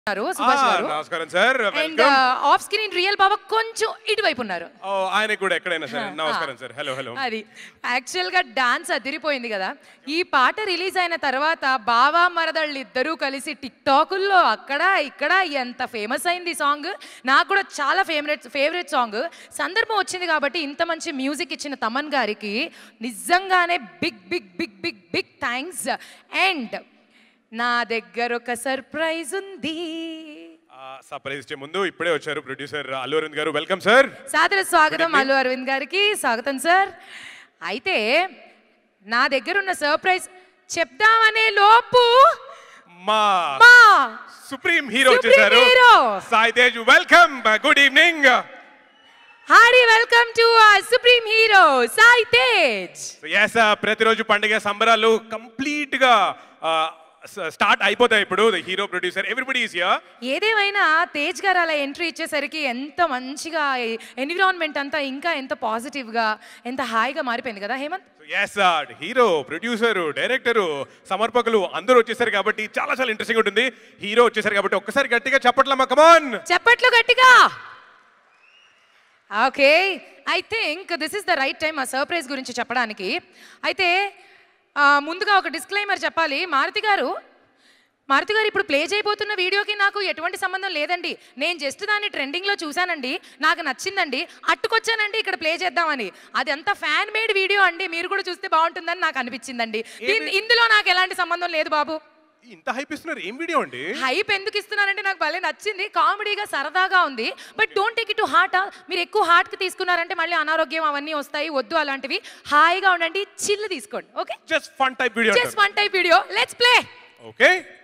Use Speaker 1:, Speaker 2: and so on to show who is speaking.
Speaker 1: ఉన్నారు సుభాష్ గారు
Speaker 2: నమస్కారం sir
Speaker 1: and off screen real బాబా కొంచెం ఇటువైపు ఉన్నారు
Speaker 2: ఆయన కూడా ఎక్కడైనా సరే నమస్కారం సార్ హలో హలో
Speaker 1: అది యాక్చువల్ గా డాన్స్ అదిరిపోయింది కదా ఈ పాట రిలీజ్ అయిన తర్వాత బావా మరదళ్ళు ఇద్దరూ కలిసి టిక్ టాకుల్లో అక్కడ ఇక్కడ ఎంత ఫేమస్ అయింది సాంగ్ నాకు కూడా చాలా ఫేవరెట్ ఫేవరెట్ సాంగ్ సందర్భం వచ్చింది కాబట్టి ఇంత మంచి మ్యూజిక్ ఇచ్చిన తమన్ గారికి నిజంగానే big big big big big thanks and నా దగ్గర ఒక సర్ప్రైజ్ ఉంది
Speaker 2: సర్ప్రైజ్ ఇచ్చే ముందు ఇప్పుడే వచ్చారు ప్రొడ్యూసర్ అల్లు అరవింద్ గారు వెల్కమ్ సార్
Speaker 1: సాదర స్వాగతం అల్లు అరవింద్ గారికి స్వాగతం సార్ అయితే నా దగ్గర ఉన్న సర్ప్రైజ్ చెప్దామనే లోపు
Speaker 2: మా
Speaker 1: మా
Speaker 2: సుప్రీం హీరో
Speaker 1: Supreme
Speaker 2: వచ్చేసారు
Speaker 1: hero.
Speaker 2: Sai Tej welcome good evening
Speaker 1: హాడీ welcome to supreme hero Sai Tej
Speaker 2: yes Prathiroju Panduga సంబరాలు కంప్లీట్ గా స్టార్ట్ అయిపోతాయి ఇప్పుడు hero producer everybody is here
Speaker 1: ఏదేమైనా తేజ్ గారు అలా ఎంట్రీ ఇచ్చేసరికి ఎంత మంచిగా ఎన్విరాన్మెంట్ అంతా ఇంకా ఎంత పాజిటివ్ గా ఎంత హాయిగా మారిపోయింది కదా Hemanth
Speaker 2: yes hero producer director సమర్పకులు అందరూ వచ్చేసారు కాబట్టి చాలా చాలా ఇంట్రెస్టింగ్ ఉంటుంది హీరో వచ్చేసారు కాబట్టి ఒక్కసారి గట్టిగా చెప్పట్లమ్మా కమాన్
Speaker 1: చెప్పట్లు గట్టిగా okay I think this is the right time ఆ సర్ప్రైజ్ గురించి చెప్పడానికి అయితే ఆ, ముందుగా ఒక డిస్క్లైమర్ చెప్పాలి మారుతి గారు మారుతి గారు ఇప్పుడు ప్లే చేయబోతున్న వీడియోకి నాకు ఎటువంటి సంబంధం లేదండి నేను జస్ట్ దాన్ని ట్రెండింగ్లో చూశానండి నాకు నచ్చిందండి అట్టుకొచ్చానండి ఇక్కడ ప్లే చేద్దామని అది అంత ఫ్యాన్ మేడ్ వీడియో అండి మీరు కూడా చూస్తే బాగుంటుందని నాకు అనిపించిందండి దీన్- ఇందులో నాకు ఎలాంటి సంబంధం లేదు బాబు
Speaker 2: ఇంత హైప్ ఇస్తున్నారు ఏం వీడియో అండి
Speaker 1: హైప్ ఎందుకు ఇస్తున్నారంటే నాకు భలే నచ్చింది కామెడీగా సరదాగా ఉంది but don't take it to heart మీరు ఎక్కువ హార్ట్కి తీసుకున్నారంటే మళ్ళీ అనారోగ్యం అవన్నీ వస్తాయి వద్దు అలాంటివి హాయిగా ఉండండి చిల్లు తీసుకోండి okay
Speaker 2: just fun type video
Speaker 1: just one type video let's play
Speaker 2: okay